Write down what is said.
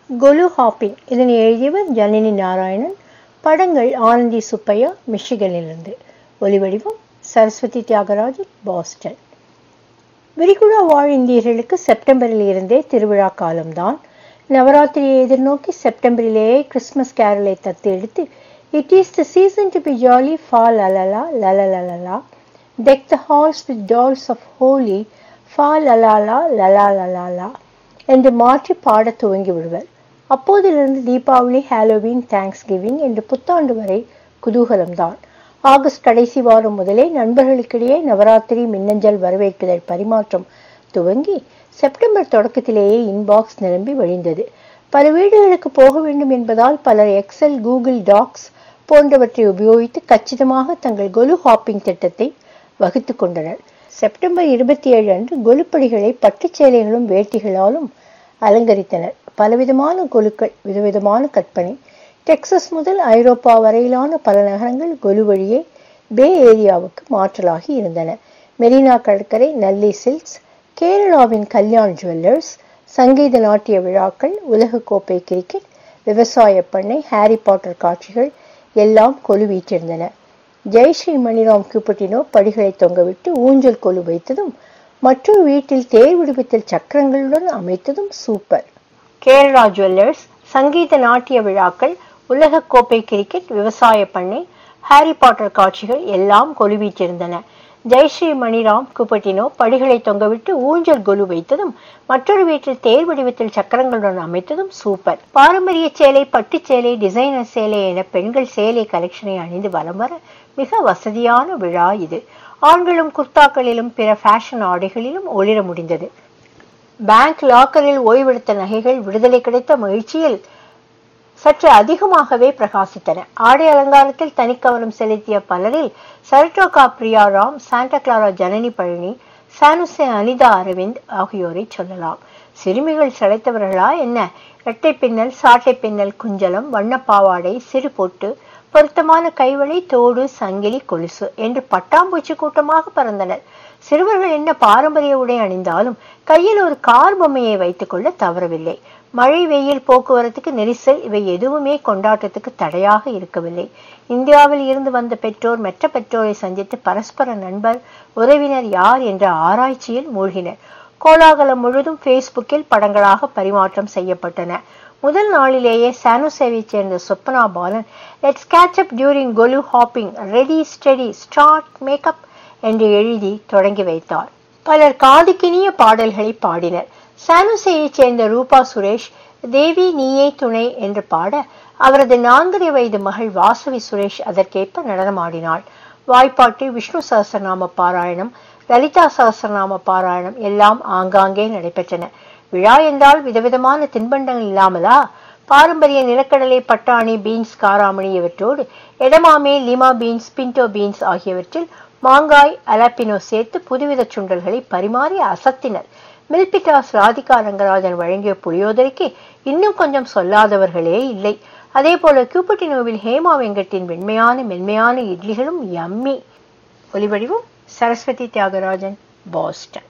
கொலு hopping இதனை எழுதியவர் ஜனனி நாராயணன் படங்கள் ஆனந்தி சுப்பையா மிஷிகனிலிருந்து ஒலிவடிவம் சரஸ்வதி தியாகராஜன் பாஸ்டன் விரிகுடா வாழ் இந்தியர்களுக்கு செப்டம்பரில் இருந்தே திருவிழா காலம்தான் நவராத்திரியை எதிர்நோக்கி செப்டம்பரிலேயே கிறிஸ்மஸ் கேரலை தத்து எடுத்து it is the season to be jolly fa அலலா லலலலலா deck the halls with dolls of holly fa அலாலா லலா லலாலா என்று மாற்றி பாடத் துவங்கி விடுவர் அப்போதிலிருந்து தீபாவளி ஹாலோவீன் தேங்க்ஸ் கிவிங் என்று புத்தாண்டு வரை குதூகலம்தான் ஆகஸ்ட் கடைசி வாரம் முதலே நண்பர்களுக்கிடையே நவராத்திரி மின்னஞ்சல் வரவேற்குதல் பரிமாற்றம் துவங்கி செப்டம்பர் தொடக்கத்திலேயே இன்பாக்ஸ் நிரம்பி வழிந்தது பல வீடுகளுக்கு போக வேண்டும் என்பதால் பலர் எக்ஸல் கூகுள் டாக்ஸ் போன்றவற்றை உபயோகித்து கச்சிதமாக தங்கள் கொலு ஹாப்பிங் திட்டத்தை வகுத்து கொண்டனர் செப்டம்பர் இருபத்தி ஏழு அன்று கொலுப்படிகளை பட்டுச் சேலைகளும் வேட்டிகளாலும் அலங்கரித்தனர் பலவிதமான கொலுக்கள் விதவிதமான கற்பனை டெக்சஸ் முதல் ஐரோப்பா வரையிலான பல நகரங்கள் கொலு வழியே பே ஏரியாவுக்கு மாற்றலாகி இருந்தன மெரினா கடற்கரை நல்லி சில்க்ஸ் கேரளாவின் கல்யாண் ஜுவல்லர்ஸ் சங்கீத நாட்டிய விழாக்கள் உலக கோப்பை கிரிக்கெட் விவசாய பண்ணை ஹாரி பாட்டர் காட்சிகள் எல்லாம் கொலு வீற்றிருந்தன ஜெயஸ்ரீ மணிராம் கியூபட்டினோ படிகளை தொங்கவிட்டு ஊஞ்சல் கொலு வைத்ததும் மற்றொரு வீட்டில் தேர் விடுவித்தல் சக்கரங்களுடன் அமைத்ததும் சூப்பர் கேரளா ஜுவல்லர்ஸ் சங்கீத நாட்டிய விழாக்கள் உலக கோப்பை கிரிக்கெட் விவசாய பண்ணை ஹாரி பாட்டர் காட்சிகள் எல்லாம் கொலுவீற்றிருந்தன ஜெயஸ்ரீ மணிராம் குப்பட்டினோ படிகளை தொங்கவிட்டு ஊஞ்சல் கொலு வைத்ததும் மற்றொரு வீட்டில் தேர் வடிவத்தில் சக்கரங்களுடன் அமைத்ததும் சூப்பர் பாரம்பரிய சேலை பட்டுச் சேலை டிசைனர் சேலை என பெண்கள் சேலை கலெக்ஷனை அணிந்து வலம் வர மிக வசதியான விழா இது ஆண்களும் குர்தாக்களிலும் பிற ஃபேஷன் ஆடைகளிலும் ஒளிர முடிந்தது பேங்க் லாக்கரில் ஓய்வெடுத்த நகைகள் விடுதலை கிடைத்த மகிழ்ச்சியில் சற்று அதிகமாகவே பிரகாசித்தன ஆடை அலங்காரத்தில் தனிக்கவனம் செலுத்திய பலரில் Saratoga Priya Ram Santa Clara Janani Palani San Jose Anita Aravind ஆகியோரை சொல்லலாம் சிறுமிகள் சிலைத்தவர்களா என்ன இரட்டை பின்னல் சாட்டை பின்னல் குஞ்சலம் வண்ணப்பாவாடை சிறு பொட்டு பொருத்தமான கைவளை தோடு சங்கிலி கொலுசு என்று பட்டாம்பூச்சி கூட்டமாக பறந்தனர் சிறுவர்கள் என்ன பாரம்பரிய உடை அணிந்தாலும் கையில் ஒரு கார் பொம்மையை வைத்துக் கொள்ள தவறவில்லை மழை வெயில் போக்குவரத்துக்கு நெரிசல் இவை எதுவுமே கொண்டாட்டத்துக்கு தடையாக இருக்கவில்லை இந்தியாவில் இருந்து வந்த பெற்றோர் மற்ற பெற்றோரை சந்தித்து பரஸ்பர நண்பர் உறவினர் யார் என்ற ஆராய்ச்சியில் மூழ்கினர் கோலாகலம் முழுதும் ஃபேஸ்புக்கில் படங்களாக பரிமாற்றம் செய்யப்பட்டன முதல் நாளிலேயே சானுசேவைச் சேர்ந்த Swapna Balan let's catch up during golu hopping ready steady start makeup என்று எழுதி தொடங்கி வைத்தார் பலர் காதுக்கினிய பாடல்களை பாடினர் சானுசேயைச் சேர்ந்த ரூபா சுரேஷ் தேவி நீயே துணை என்று பாட அவரது நான்கரை வயது மகள் வாசவி சுரேஷ் அதற்கேற்ப நடனமாடினாள் வாய்ப்பாட்டு விஷ்ணு சஹசிரநாம பாராயணம் லலிதா சஹசிரநாம பாராயணம் எல்லாம் ஆங்காங்கே நடைபெற்றன விழா என்றால் விதவிதமான தின்பண்டங்கள் இல்லாமலா பாரம்பரிய நிலக்கடலை பட்டாணி பீன்ஸ் காராமணி இவற்றோடு edamame lima beans pinto beans ஆகியவற்றில் மாங்காய் அலாப்பினோ சேர்த்து புதுவித சுண்டல்களை பரிமாறி அசத்தினர் மில்பிட்டாஸ் ராதிகா ரங்கராஜன் வழங்கிய புளியோதரைக்கு இன்னும் கொஞ்சம் சொல்லாதவர்களே இல்லை அதே போல கியூபட்டினோவில் ஹேமா வெங்கட்டின் வெண்மையான மென்மையான இட்லிகளும் யம்மி ஒலிவடிவும் சரஸ்வதி தியாகராஜன் பாஸ்டன்